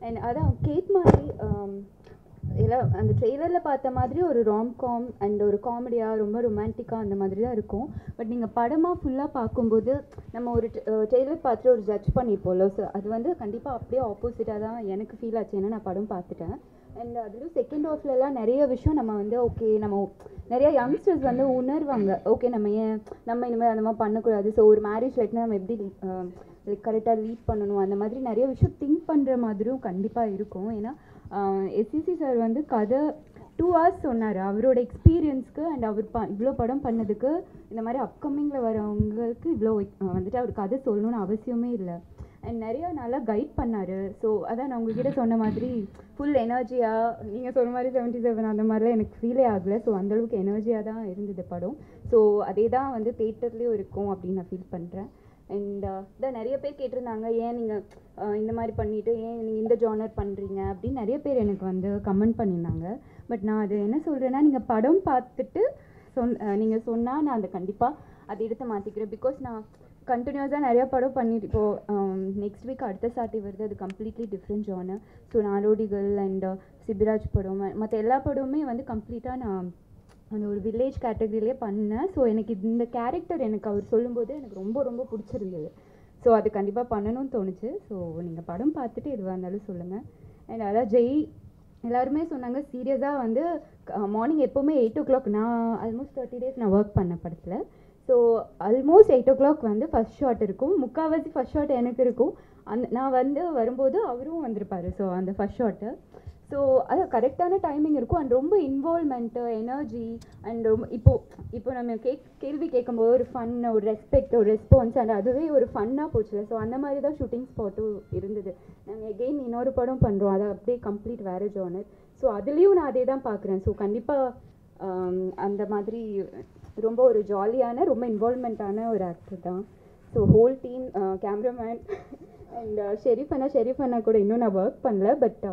and அதான் gate மாதிரி ஆம், எல்லாம் அந்த ட்ரெய்லரில் பார்த்த மாதிரி ஒரு ராம்காம் அண்ட் ஒரு காமெடியாக ரொம்ப ரொமான்டிக்காக அந்த மாதிரி தான் இருக்கும் பட் நீங்கள் படமாக ஃபுல்லாக பார்க்கும்போது நம்ம ஒரு ட்ரெய்லர் பார்த்துட்டு ஒரு ஜட்ஜ் பண்ணியிருப்போம்ல ஸோ அது வந்து கண்டிப்பாக அப்படியே ஆப்போசிட்டாக தான் எனக்கு ஃபீல் ஆச்சு ஏன்னா நான் படம் பார்த்துட்டேன் அண்ட் அதுலேயும் செகண்ட் ஹாஃப்லலாம் நிறைய விஷயம் நம்ம வந்து ஓகே நம்ம நிறைய யங்ஸ்டர்ஸ் வந்து உணர்வாங்க ஓகே நம்ம ஏன் நம்ம இனிமேல் அந்த மாதிரி பண்ணக்கூடாது ஸோ ஒரு மேரேஜ் லைஃப்னா நம்ம எப்படி லைக் கரெக்டாக லீட் பண்ணணும் அந்த மாதிரி நிறைய விஷயம் திங்க் பண்ணுற மாதிரியும் கண்டிப்பாக இருக்கும் ஏன்னா எஸ்சிசி சார் வந்து கதை டூ ஹவர்ஸ் சொன்னார் அவரோட எக்ஸ்பீரியன்ஸ்க்கு அண்ட் அவர் ப இவ்வளோ படம் பண்ணதுக்கு இந்த மாதிரி அப்கமிங்கில் வரவங்களுக்கு இவ்வளோ வந்துட்டு அவர் கதை சொல்லணும்னு அவசியமே இல்லை அண்ட் நிறைய நல்லா கைட் பண்ணார் ஸோ அதான் நான் உங்ககிட்ட சொன்ன மாதிரி ஃபுல் எனர்ஜியாக நீங்கள் சொன்ன மாதிரி செவன்ட்டி செவன் அந்த மாதிரிலாம் எனக்கு ஃபீலே ஆகலை ஸோ அந்தளவுக்கு எனர்ஜியாக தான் இருந்தது படம் ஸோ அதே தான் வந்து தேட்டர்லேயும் இருக்கும் அப்படின்னு நான் ஃபீல் பண்ணுறேன் அண்ட் இதான் நிறைய பேர் கேட்டிருந்தாங்க ஏன் நீங்கள் இந்த மாதிரி பண்ணிவிட்டு ஏன் நீங்கள் இந்த ஜானர் பண்ணுறீங்க அப்படின்னு நிறைய பேர் எனக்கு வந்து கமெண்ட் பண்ணியிருந்தாங்க பட் நான் அது என்ன சொல்கிறேன்னா நீங்கள் படம் பார்த்துட்டு சொன் நீங்கள் சொன்னால் நான் அதை கண்டிப்பாக அதை எடுத்து மாற்றிக்கிறேன் பிகாஸ் நான் கண்டினியூஸாக நிறைய படம் பண்ணிட்டு இப்போது நெக்ஸ்ட் வீக் அடுத்த சாட்டி வருது அது completely different genre so Nadodigal and Sibiraj படம் மற்ற எல்லா படமுமே வந்து கம்ப்ளீட்டாக நான் அந்த ஒரு வில்லேஜ் கேட்டகரியிலே பண்ணேன் ஸோ எனக்கு இந்த கேரக்டர் எனக்கு அவர் சொல்லும்போது எனக்கு ரொம்ப ரொம்ப பிடிச்சிருந்தது ஸோ அது கண்டிப்பாக பண்ணணும்னு தோணுச்சு ஸோ நீங்கள் படம் பார்த்துட்டு எதுவாக இருந்தாலும் சொல்லுங்கள் அண்ட் அதான் ஜெய் எல்லாருமே சொன்னாங்க சீரியஸாக வந்து மார்னிங் எப்போவுமே எயிட் ஓ கிளாக் நான் ஆல்மோஸ்ட் தேர்ட்டி டேஸ் நான் ஒர்க் பண்ண படத்தில் so almost eight o'clock வந்து ஃபஸ்ட் ஷாட் இருக்கும் முக்கால்வாசி ஃபஸ்ட் ஷாட் எனக்கு இருக்கும் அந்த நான் வந்து வரும்போது அவரும் வந்திருப்பாரு ஸோ அந்த ஃபஸ்ட் ஷாட்டு ஸோ அது கரெக்டான டைமிங் இருக்கும் அண்ட் ரொம்ப இன்வால்மெண்ட்டு எனர்ஜி அண்ட் ரொம்ப இப்போ இப்போ நம்ம கேக் கேள்வி கேட்கும்போது ஒரு ஃபன் ஒரு ரெஸ்பெக்ட் ஒரு ரெஸ்பான்ஸ் அண்ட் அதுவே ஒரு ஃபன்னாக போச்சு ஸோ அந்த மாதிரி தான் ஷூட்டிங் ஸ்பாட்டும் இருந்தது நாங்கள் எகெயின் இன்னொரு படம் பண்ணுறோம் அதை அப்படியே கம்ப்ளீட் வேறு ஜானர் ஸோ அதுலேயும் நான் அதே தான் பார்க்குறேன் ஸோ கண்டிப்பாக அந்த மாதிரி ரொம்ப ஒரு ஜாலியான ரொம்ப இன்வால்மெண்ட்டான ஒரு ஆக்டர் தான் so whole team cameraman and Sherif அண்ணா ஷெரீஃப் அண்ணா கூட இன்னும் நான் ஒர்க் பண்ணல பட்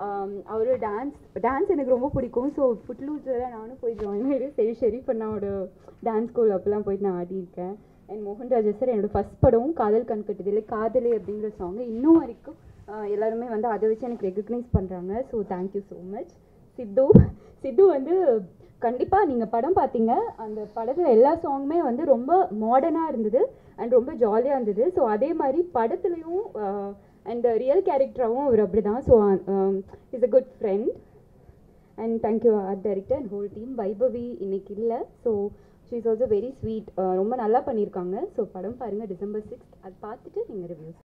அவர் டான்ஸ் டான்ஸ் எனக்கு ரொம்ப பிடிக்கும் ஸோ ஃபுட்லூஸில் நானும் போய் ஜாயின் ஆகிடு சரி ஷெரீஃப் அண்ணாவோட டான்ஸ் ஸ்கூல் அப்போலாம் போயிட்டு நான் ஆடியிருக்கேன் அண்ட் மோகன் ராஜா சார் என்னோட ஃபஸ்ட் படம் காதல் கண் கட்டுதில்லை காதலே அப்படிங்கிற சாங் இன்னும் வரைக்கும் எல்லாருமே வந்து அதை வச்சு எனக்கு ரெகக்னைஸ் பண்ணுறாங்க so thank you so much Sidhu Sidhu வந்து கண்டிப்பாக நீங்கள் படம் பார்த்தீங்க அந்த படத்தில் எல்லா சாங்குமே வந்து ரொம்ப மாடர்னாக இருந்தது அண்ட் ரொம்ப ஜாலியாக இருந்தது ஸோ அதே மாதிரி படத்துலையும் அண்ட் ரியல் கேரக்டராகவும் அவர் அப்படி தான் so is a good friend and thank you art director and whole team Vaibhavi இன்னைக்கு இல்லை so she is also very sweet ரொம்ப நல்லா பண்ணியிருக்காங்க ஸோ படம் பாருங்கள் டிசம்பர் சிக்ஸ்த் அது பார்த்துட்டு நீங்கள் ரிவ்யூஸ்